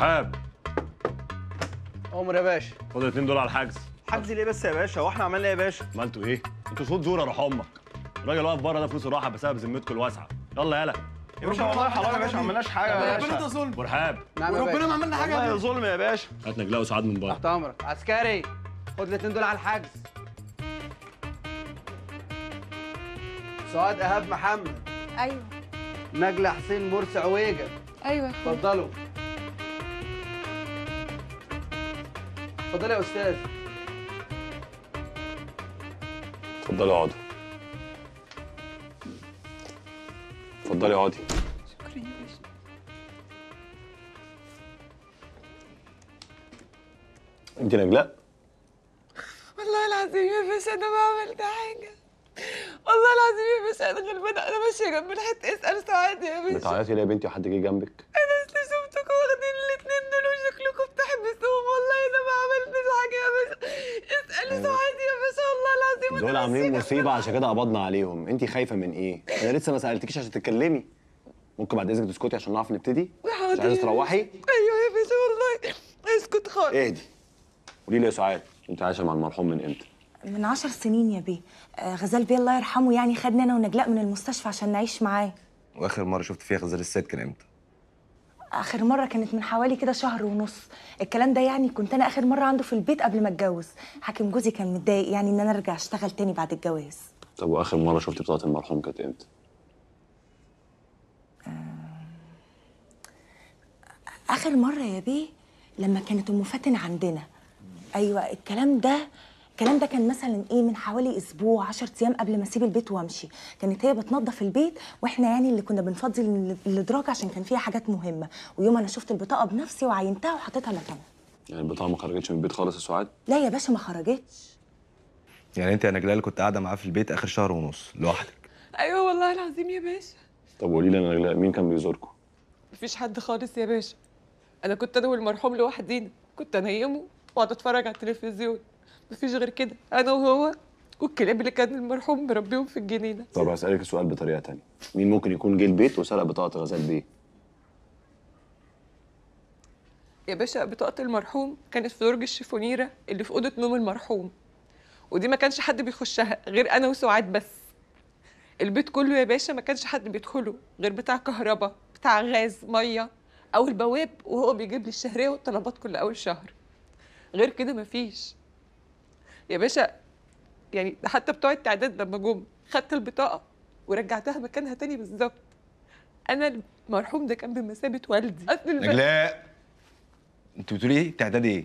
رحاب عمر يا باشا خد الاتنين دول على الحجز حجز ليه بس يا باشا هو احنا عملنا ايه يا باشا عملتوا ايه؟ انتوا صوت زور روح امك الراجل واقف بره ده فلوسه راحه بسبب ذمتكم الواسعه يلا يلا يا باشا والله حرام يا باشا ما عملناش حاجه يا ربنا ده باشا ظلم ابو رحاب نعم يا وربنا باشا ما عملنا حاجه والله يا ظلم يا باشا هات نجلاء وسعاد من بره تحت امرك عسكري خد الاتنين دول على الحجز سعاد ايهاب محمد ايوه نجلة حسين مرسي عويجة ايوه يا اخويا اتفضلوا اتفضلي يا استاذ اتفضلي اقعدي اتفضلي اقعدي شكرا يا باشا انت نجلاء والله العظيم يا باشا انا ما عملت حاجه والله العظيم يا باشا انا غلبانه انا ماشيه جنب الحيط اسال سعاد يا باشا بتعيطي ليه يا بنتي وحد جه جنبك انا لسه شفتكم واخدين الاتنين دول وشكلكم بتحبسوهم والله انا ما عملتش حاجه يا باشا اسالي سعاد يا باشا والله العظيم أنا دول ماشية عاملين جنب مصيبه عشان كده قبضنا عليهم انت خايفه من ايه انا لسه ما سالتكيش عشان تتكلمي ممكن بعد اذنك تسكتي عشان نعرف نبتدي مش حاضر عايزه يا تروحي ايوه يا باشا والله اسكت خالص اهدي قولي لي يا سعاد انت عايشه مع المرحوم من امتى من عشر سنين يا بيه آه، غزال بيه الله يرحمه يعني خدنا انا ونجلاء من المستشفى عشان نعيش معاه واخر مره شفت فيها غزال السيد كان امتى اخر مره كانت من حوالي كده شهر ونص الكلام ده يعني كنت انا اخر مره عنده في البيت قبل ما اتجوز حاكم جوزي كان متضايق يعني ان انا ارجع اشتغل تاني بعد الجواز طب واخر مره شفتي بطاقه المرحوم كانت امتى اخر مره يا بيه لما كانت ام فاتن عندنا ايوه الكلام ده الكلام ده كان مثلا ايه من حوالي اسبوع 10 ايام قبل ما اسيب البيت وامشي كانت هي بتنظف البيت واحنا يعني اللي كنا بنفضي ال- الادراج عشان كان فيها حاجات مهمه ويوم انا شفت البطاقه بنفسي وعينتها وحطيتها مكانها يعني البطاقه ما خرجتش من البيت خالص يا سعاد لا يا باشا ما خرجتش يعني انت يا نجلاء اللي كنت قاعده معاه في البيت اخر شهر ونص لوحدك ايوه والله العظيم يا باشا طب قولي لي انا نجلاء مين كان بيزوركم مفيش حد خالص يا باشا انا كنت انا والمرحوم لوحدينا كنت انيمه واقعد اتفرج على التلفزيون مفيش غير كده انا وهو والكلاب اللي كان المرحوم مربيهم في الجنينه طب هسالك السؤال بطريقه تانية مين ممكن يكون جه البيت وسرق بطاقه غزال بيه يا باشا بطاقه المرحوم كانت في درج الشيفونيره اللي في اوضه نوم المرحوم ودي ما كانش حد بيخشها غير انا وسعاد بس البيت كله يا باشا ما كانش حد بيدخله غير بتاع كهرباء بتاع غاز ميه او البواب وهو بيجيب لي الشهريه والطلبات كل اول شهر غير كده مفيش يا باشا يعني ده حتى بتوع التعداد لما جم خدت البطاقه ورجعتها مكانها تاني بالظبط انا المرحوم ده كان بمثابه والدي اصل الب- نجلاء انت بتقولي ايه تعداد ايه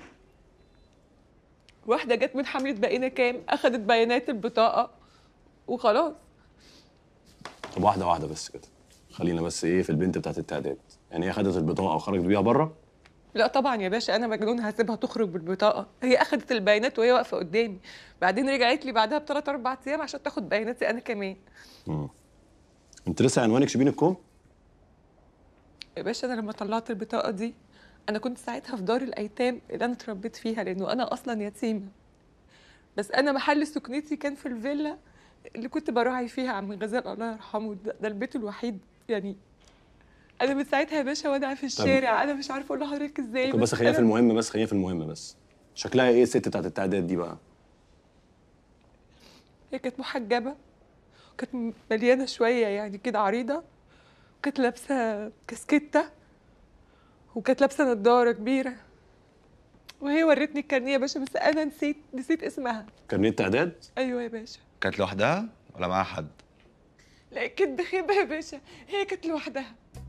واحده جت من حمله بقينا كام اخدت بيانات البطاقه وخلاص طب واحده واحده بس كده خلينا بس ايه في البنت بتاعت التعداد يعني هي خدت البطاقه وخرجت بيها بره لا طبعا يا باشا انا مجنون هسيبها تخرج بالبطاقه هي اخدت البيانات وهي واقفه قدامي بعدين رجعت لي بعدها بثلاث اربع ايام عشان تاخد بياناتي انا كمان انت لسه عنوانك شبين الكوم يا باشا انا لما طلعت البطاقه دي انا كنت ساعتها في دار الايتام اللي انا اتربيت فيها لانه انا اصلا يتيمه بس انا محل سكنتي كان في الفيلا اللي كنت براعي فيها عم غزال الله يرحمه ده, ده البيت الوحيد يعني انا من ساعتها يا باشا وانا في الشارع انا مش عارفه اقول لحضرتك ازاي طب بس خلينا في أنا- المهم بس خلينا في المهم بس شكلها ايه الست بتاعت التعداد دي بقى هي كانت محجبة كانت مليانة شوية يعني كده عريضة وكانت لابسة كاسكتة وكانت لابسة نضارة كبيرة وهي ورتني الكارنيه يا باشا بس أنا نسيت نسيت اسمها كارنيه تعداد أيوة يا باشا كانت لوحدها ولا معاها حد لا كدب خيبة يا باشا هي كانت لوحدها